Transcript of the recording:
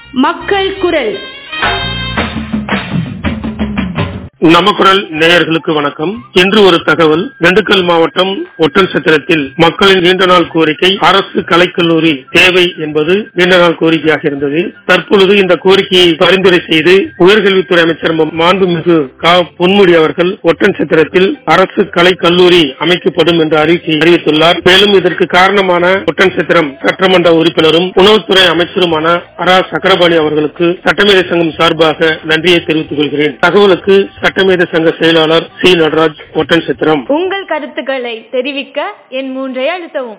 மக்கள் குரல் நம்ம குரல் நேயர்களுக்கு வணக்கம் இன்று ஒரு தகவல் திண்டுக்கல் மாவட்டம் ஒட்டன் சத்திரத்தில் மக்களின் நீண்ட நாள் கோரிக்கை அரசு கலைக்கல்லூரி தேவை என்பது நீண்ட நாள் கோரிக்கையாக இருந்தது தற்பொழுது இந்த கோரிக்கையை பரிந்துரை செய்து உயர்கல்வித்துறை அமைச்சர் மாண்புமிகு கா பொன்முடி அவர்கள் ஒட்டன் சத்திரத்தில் அரசு கலைக்கல்லூரி அமைக்கப்படும் என்று அறிக்கை அறிவித்துள்ளார் மேலும் இதற்கு காரணமான ஒட்டன் சத்திரம் சட்டமன்ற உறுப்பினரும் உணவுத்துறை அமைச்சருமான அரா சக்கரபாணி அவர்களுக்கு சட்டமேதை சங்கம் சார்பாக நன்றியை தெரிவித்துக் கொள்கிறேன் தகவலுக்கு சட்டமேத சங்க செயலாளர் சி நடராஜ் ஒட்டன் சித்திரம் உங்கள் கருத்துக்களை தெரிவிக்க என் மூன்றை அழுத்தவும்